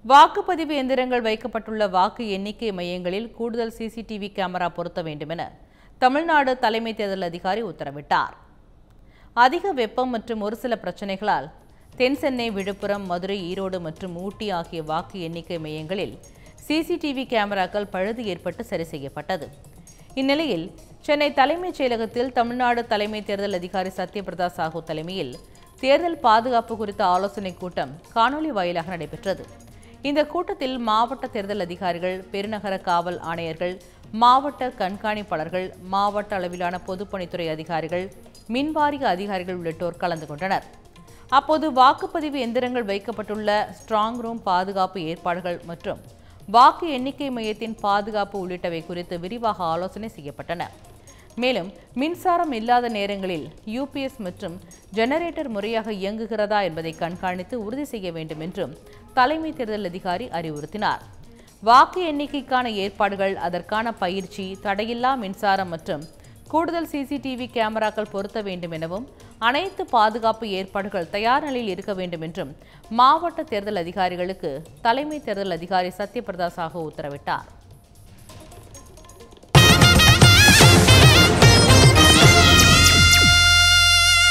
வாக்குப்பதிவு எந்திரங்கள் வைக்கப்பட்டுள்ள வாக்கு எண்ணிக்கை மையங்களில் கூடுதல் சிசிடிவி கேமரா பொருத்த வேண்டுமென தமிழ்நாடு தலைமை தேர்தல் அதிகாரி உத்தரவிட்டார் அதிக வெப்பம் மற்றும் ஒரு சில பிரச்சனைகளால் தென் சென்னை விழுப்புரம் மதுரை ஈரோடு மற்றும் ஊட்டி ஆகிய வாக்கு எண்ணிக்கை மையங்களில் சிசிடிவி கேமராக்கள் பழுது ஏற்பட்டு சரி செய்யப்பட்டது இந்நிலையில் சென்னை தலைமைச் செயலகத்தில் தமிழ்நாடு தலைமை தேர்தல் அதிகாரி சத்யபிரதா சாஹூ தலைமையில் தேர்தல் பாதுகாப்பு குறித்த ஆலோசனைக் கூட்டம் காணொலி வாயிலாக நடைபெற்றது இந்த கூட்டத்தில் மாவட்ட தேர்தல் அதிகாரிகள் பெருநகர காவல் ஆணையர்கள் மாவட்ட கண்காணிப்பாளர்கள் மாவட்ட அளவிலான பொதுப்பணித்துறை அதிகாரிகள் மின்வாரிய அதிகாரிகள் உள்ளிட்டோர் கலந்து கொண்டனர் அப்போது வாக்குப்பதிவு எந்திரங்கள் வைக்கப்பட்டுள்ள ஸ்ட்ராங் ரூம் பாதுகாப்பு ஏற்பாடுகள் மற்றும் வாக்கு எண்ணிக்கை மையத்தின் பாதுகாப்பு உள்ளிட்டவை குறித்து விரிவாக ஆலோசனை செய்யப்பட்டன மேலும் மின்சாரம் இல்லாத நேரங்களில் யூபிஎஸ் மற்றும் ஜெனரேட்டர் முறையாக இயங்குகிறதா என்பதை கண்காணித்து உறுதி செய்ய வேண்டும் என்றும் தலைமை தேர்தல் அதிகாரி அறிவுறுத்தினார் வாக்கு எண்ணிக்கைக்கான ஏற்பாடுகள் அதற்கான பயிற்சி தடையில்லா மின்சாரம் மற்றும் கூடுதல் சிசிடிவி கேமராக்கள் பொருத்த வேண்டும் எனவும் அனைத்து பாதுகாப்பு ஏற்பாடுகள் தயார் நிலையில் இருக்க வேண்டும் என்றும் மாவட்ட தேர்தல் அதிகாரிகளுக்கு தலைமை தேர்தல் அதிகாரி சத்யபிரதா சாஹூ உத்தரவிட்டார்